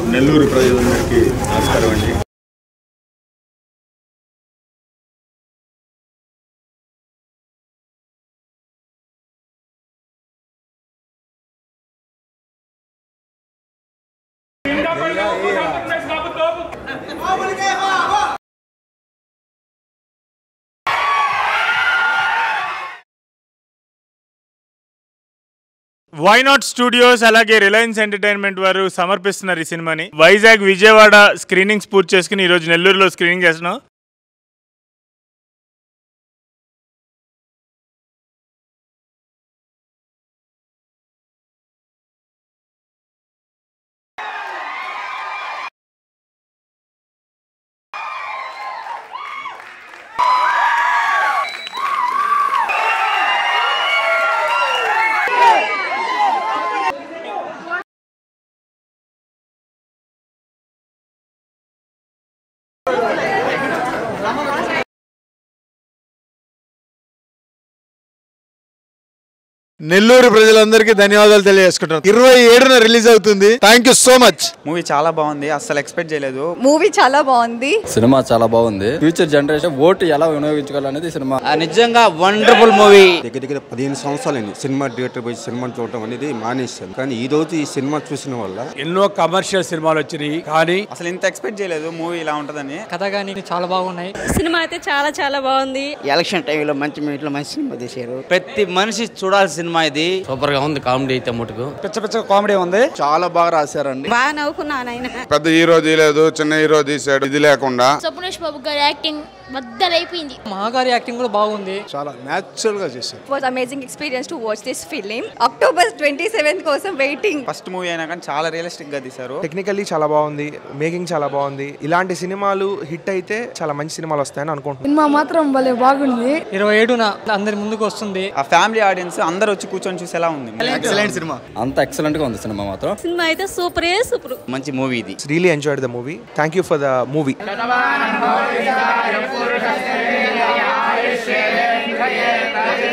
నెల్లూరు ప్రజలందరికీ నమస్కారం అండి వైనాట్ స్టూడియోస్ అలాగే రిలయన్స్ ఎంటర్టైన్మెంట్ వారు సమర్పిస్తున్నారు ఈ సినిమాని వైజాగ్ విజయవాడ స్క్రీనింగ్స్ పూర్తి చేసుకుని ఈ రోజు నెల్లూరులో స్క్రీనింగ్ చేస్తున్నాం నెల్లూరు ప్రజలందరికీ ధన్యవాదాలు తెలియజేసుకుంటాం ఇరవై ఏడున రిలీజ్ అవుతుంది thank you so much movie చాలా బాగుంది అస్సలు ఎక్స్పెక్ట్ చేయలేదు మూవీ చాలా బాగుంది సినిమా చాలా బాగుంది ఫ్యూచర్ జనరేషన్ ఓటు ఎలా వినియోగించుకోవాలనేది సినిమా నిజంగా వండర్ఫుల్ మూవీ దగ్గర దగ్గర పదిహేను సంవత్సరాలైంది సినిమా థియేటర్ పోయి సినిమా చూడటం అనేది మానేశాను కానీ ఈ రోజు ఈ సినిమా చూసిన వల్ల ఎన్నో కమర్షియల్ సినిమాలు వచ్చినాయి కానీ అసలు ఇంత ఎక్స్పెక్ట్ చేయలేదు మూవీ ఇలా ఉంటుందని కథ కానీ చాలా బాగున్నాయి సినిమా అయితే చాలా చాలా బాగుంది ఎలక్షన్ టైంలో మంచి మీట్లో మంచి సినిమా తీశారు ప్రతి మనిషి చూడాల్సిన సినిమా ఇది సూపర్ గా ఉంది కామెడీ అయితే ముట్టుకు పిచ్చ పిచ్చ కామెడీ ఉంది చాలా బాగా రాశారండి బాగా నవ్వుకున్నాను ఆయన పెద్ద హీరో తీయలేదు చిన్న హీరో తీసాడు ఇది లేకుండా సపునేష్ బాబు గారి యాక్టింగ్ బద్దలైపోయింది మహాగారి యాక్టింగ్ కూడా బాగుంది చాలా న్యాచురల్ గా చేశారు was amazing experience to watch this film October twenty seventh కోసం వెయిటింగ్ ఫస్ట్ మూవీ అయినా కానీ చాలా రియలిస్టిక్ గా తీశారు టెక్నికల్లీ చాలా బాగుంది మేకింగ్ చాలా బాగుంది ఇలాంటి సినిమాలు హిట్ అయితే చాలా మంచి సినిమాలు వస్తాయని అనుకుంటున్నాను సినిమా మాత్రం భలే బాగుంది ఇరవై ఏడున అందరి ముందుకు వస్తుంది ఆ ఫ్యామిలీ ఆడియన్స్ అందరు వచ్చి కూర్చొని చూసేలా ఉంది ఎక్సలెంట్ సినిమా అంత ఎక్సలెంట్ గా ఉంది సినిమా మాత్రం సినిమా అయితే సూపరే సూపర్ మంచి మూవీ ఇది really enjoyed the movie thank you for the movie జై